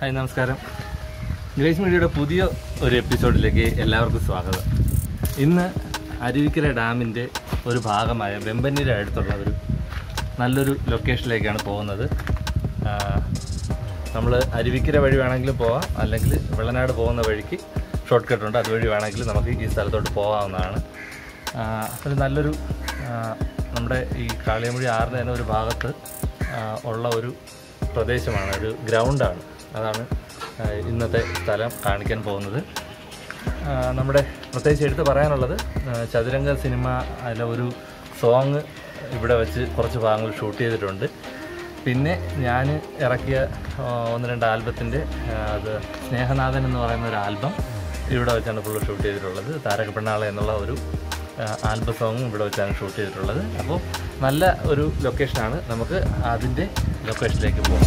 hi നമസ്കാരം grace മീഡിയയുടെ പുതിയ ഒരു എപ്പിസോഡിലേക്ക് എല്ലാവർക്കും സ്വാഗതം ഇന്ന് അരുവിക്കര ഡാമിൻ്റെ ഒരു ഭാഗമായ വെമ്പന്നീരെ അടുത്തുള്ള ഒരു നല്ലൊരു ലൊക്കേഷനിലേക്കാണ് പോകുന്നത് നമ്മൾ അരുവിക്കര വഴി വേണമെങ്കിലും പോവാം അല്ലെങ്കിൽ വെള്ളനാട് പോകുന്ന വഴിക്ക് ഷോർട്ട് കട്ട് ഉണ്ട് അതുവഴി വേണമെങ്കിൽ നമുക്ക് ഈ സ്ഥലത്തോട്ട് പോകാവുന്നതാണ് ആ, ഒരു നല്ലൊരു ആ, നമ്മുടെ ഈ കാളിയമ്പുഴി ആറിൻ്റെ തന്നെ ഒരു ഭാഗത്ത് ആ, ഉള്ള ഒരു പ്രദേശമാണ് ഒരു ഗ്രൗണ്ടാണ് അതാണ് ആ, ഇന്നത്തെ സ്ഥലം കാണിക്കാൻ പോകുന്നത് ആ, നമ്മുടെ പ്രത്യേകിച്ച് എടുത്ത് പറയാനുള്ളത് ആ, ചതുരംഗ സിനിമ അതിലെ ഒരു സോങ് ഇവിടെ വെച്ച് കുറച്ച് ഭാഗങ്ങൾ ഷൂട്ട് ചെയ്തിട്ടുണ്ട് പിന്നെ ഞാൻ ഇറക്കിയ ആ, ഒന്ന് രണ്ട് ആൽബത്തിൻ്റെ അത് സ്നേഹനാഥൻ എന്ന് പറയുന്ന ഒരു ആൽബം ഇവിടെ വെച്ചാണ് ഫുള്ള് ഷൂട്ട് ചെയ്തിട്ടുള്ളത് താരക പെണ്ണാളെ എന്നുള്ള ഒരു ആൽബം സോങ്ങും ഇവിടെ വെച്ചാണ് ഷൂട്ട് ചെയ്തിട്ടുള്ളത് അപ്പോൾ നല്ല ഒരു ലൊക്കേഷനാണ് നമുക്ക് അതിൻ്റെ ലൊക്കേഷനിലേക്ക് പോകാം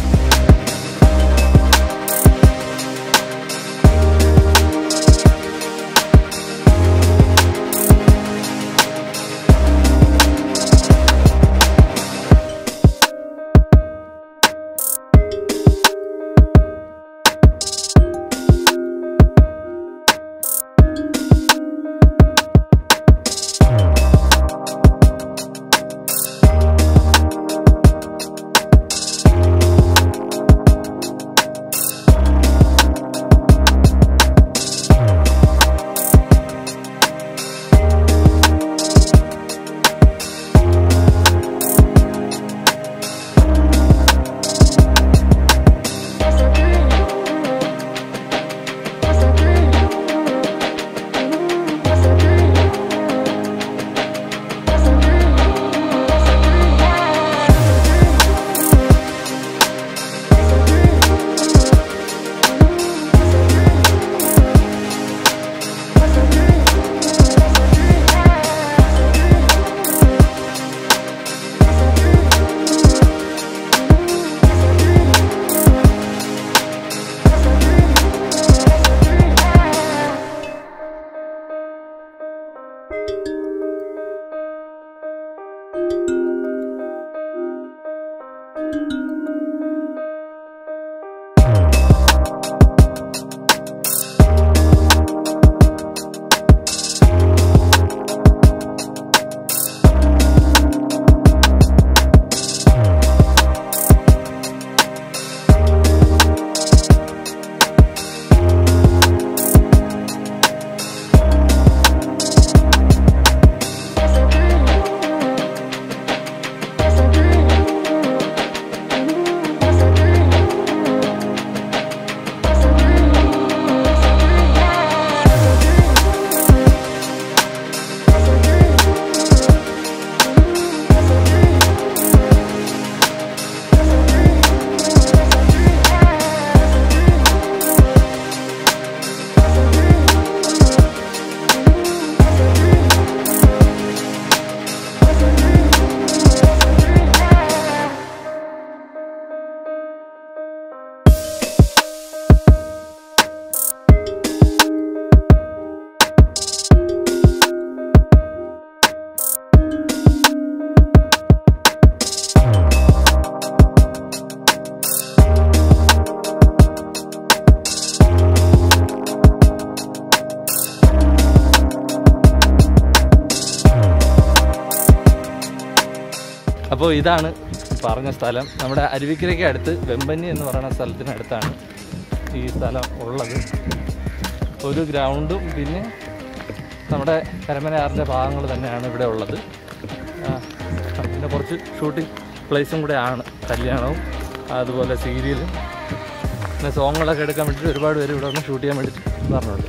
അപ്പോൾ ഇതാണ് പറഞ്ഞ സ്ഥലം നമ്മുടെ അരുവിക്കരയ്ക്ക് അടുത്ത് വെമ്പന്നി എന്ന് പറയുന്ന സ്ഥലത്തിനടുത്താണ് ഈ സ്ഥലം ഉള്ളത് ഒരു ഗ്രൗണ്ടും പിന്നെ നമ്മുടെ കരമനയാറിൻ്റെ ഭാഗങ്ങൾ തന്നെയാണ് ഇവിടെ ഉള്ളത് ആ, പിന്നെ കുറച്ച് ഷൂട്ടിംഗ് പ്ലേസും കൂടെ ആണ് കല്യാണവും അതുപോലെ സീരിയലും പിന്നെ സോങ്ങുകളൊക്കെ എടുക്കാൻ വേണ്ടിയിട്ട് ഒരുപാട് പേര് ഇവിടെ വന്ന് ഷൂട്ട് ചെയ്യാൻ വേണ്ടിയിട്ട് പറഞ്ഞിട്ടുണ്ട്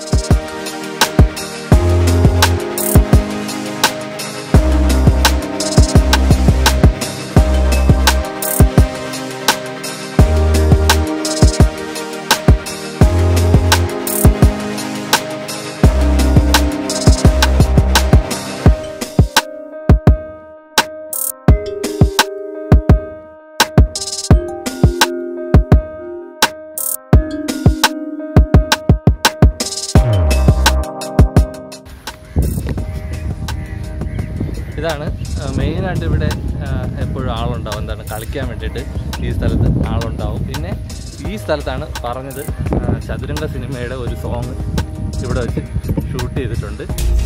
ഇതാണ് മെയിനായിട്ട് ഇവിടെ ആ, എപ്പോഴും ആളുണ്ടാവും എന്താണ് കളിക്കാൻ വേണ്ടിയിട്ട് ഈ സ്ഥലത്ത് ആളുണ്ടാവും പിന്നെ ഈ സ്ഥലത്താണ് പറഞ്ഞത് ആ, ചതുരംഗ സിനിമയുടെ ഒരു സോങ് ഇവിടെ വെച്ച് ഷൂട്ട് ചെയ്തിട്ടുണ്ട്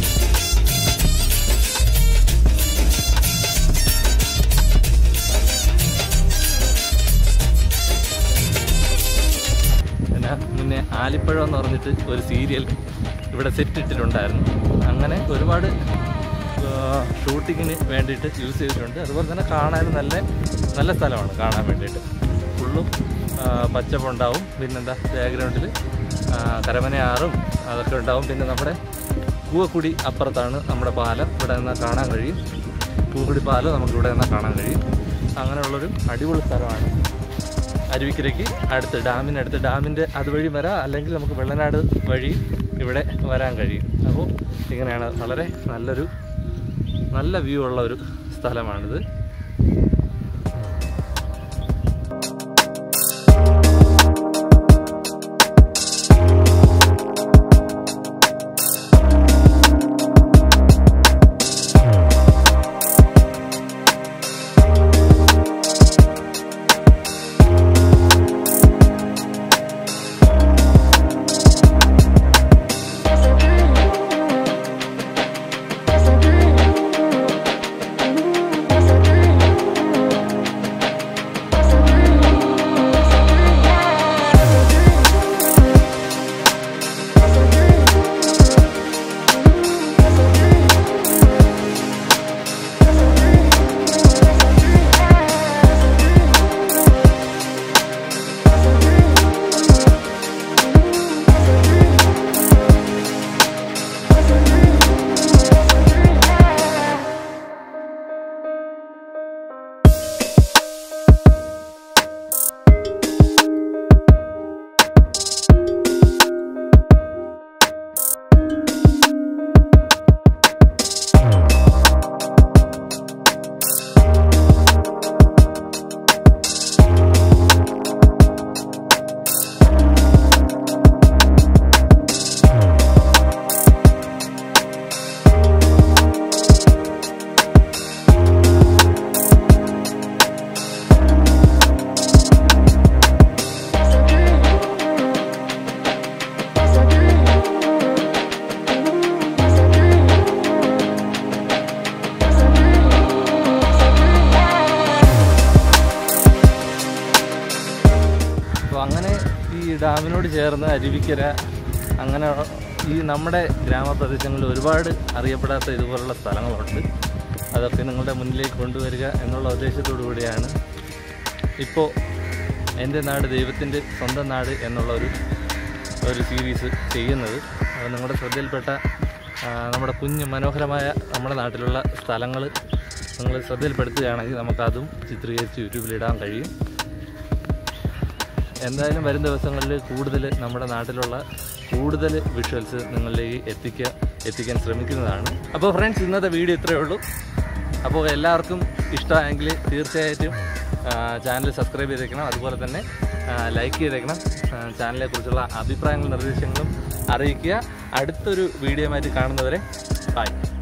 പിന്നെ മുന്നേ ആലിപ്പഴം എന്ന് പറഞ്ഞിട്ട് ഒരു സീരിയൽ ഇവിടെ സെറ്റ് ഇട്ടിട്ടുണ്ടായിരുന്നു അങ്ങനെ ഒരുപാട് ഷൂട്ടിങ്ങിന് വേണ്ടിയിട്ട് യൂസ് ചെയ്തിട്ടുണ്ട് അതുപോലെ തന്നെ കാണാൻ നല്ല നല്ല സ്ഥലമാണ് കാണാൻ വേണ്ടിയിട്ട് ഫുള്ളും ആ, പച്ചപ്പുണ്ടാവും പിന്നെന്താ ബാക്ക്ഗ്രൗണ്ടിൽ കരമനയാറും അതൊക്കെ ഉണ്ടാവും പിന്നെ നമ്മുടെ കൂവക്കുടി അപ്പുറത്താണ് നമ്മുടെ പാലം ഇവിടെ നിന്നാൽ കാണാൻ കഴിയും കൂവക്കുടി പാലം നമുക്ക് ഇവിടെ നിന്നാൽ കാണാൻ കഴിയും അങ്ങനെയുള്ളൊരു അടിപൊളി സ്ഥലമാണ് അരുവിക്കരയ്ക്ക് അടുത്ത് ഡാമിനടുത്ത് ഡാമിൻ്റെ അതുവഴി വരാം അല്ലെങ്കിൽ നമുക്ക് വെള്ളനാട് വഴി ഇവിടെ വരാൻ കഴിയും അപ്പോൾ ഇങ്ങനെയാണ് വളരെ നല്ലൊരു നല്ല വ്യൂ ഉള്ള ഒരു സ്ഥലമാണിത് അപ്പോൾ അങ്ങനെ ഈ ഡാമിനോട് ചേർന്ന് അരുവിക്കര അങ്ങനെ ഈ നമ്മുടെ ഗ്രാമപ്രദേശങ്ങളിൽ ഒരുപാട് അറിയപ്പെടാത്ത ഇതുപോലുള്ള സ്ഥലങ്ങളുണ്ട് അതൊക്കെ നിങ്ങളുടെ മുന്നിലേക്ക് കൊണ്ടുവരിക എന്നുള്ള ഉദ്ദേശത്തോടു കൂടിയാണ് ഇപ്പോൾ എൻ്റെ നാട് ദൈവത്തിൻ്റെ സ്വന്തം നാട് എന്നുള്ള ഒരു ഒരു സീരീസ് ചെയ്യുന്നത് അത് നിങ്ങളുടെ ശ്രദ്ധയിൽപ്പെട്ട ആ, നമ്മുടെ കുഞ്ഞ് മനോഹരമായ നമ്മുടെ നാട്ടിലുള്ള സ്ഥലങ്ങൾ നിങ്ങൾ ശ്രദ്ധയിൽപ്പെടുത്തുകയാണെങ്കിൽ നമുക്കതും ചിത്രീകരിച്ച് യൂട്യൂബിലിടാൻ കഴിയും എന്തായാലും വരും ദിവസങ്ങളിൽ കൂടുതൽ നമ്മുടെ നാട്ടിലുള്ള കൂടുതൽ വിഷ്വൽസ് നിങ്ങളിലേക്ക് എത്തിക്കുക എത്തിക്കാൻ ശ്രമിക്കുന്നതാണ് അപ്പോൾ ഫ്രണ്ട്സ് ഇന്നത്തെ വീഡിയോ ഇത്രയേ ഉള്ളൂ അപ്പോൾ എല്ലാവർക്കും ഇഷ്ടമായെങ്കിൽ തീർച്ചയായിട്ടും ചാനൽ സബ്സ്ക്രൈബ് ചെയ്തേക്കണം അതുപോലെ തന്നെ ലൈക്ക് ചെയ്തേക്കണം ചാനലിനെ കുറിച്ചുള്ള അഭിപ്രായങ്ങളും നിർദ്ദേശങ്ങളും അറിയിക്കുക അടുത്തൊരു വീഡിയോ ആയിട്ട് കാണുന്നവരെ ബൈ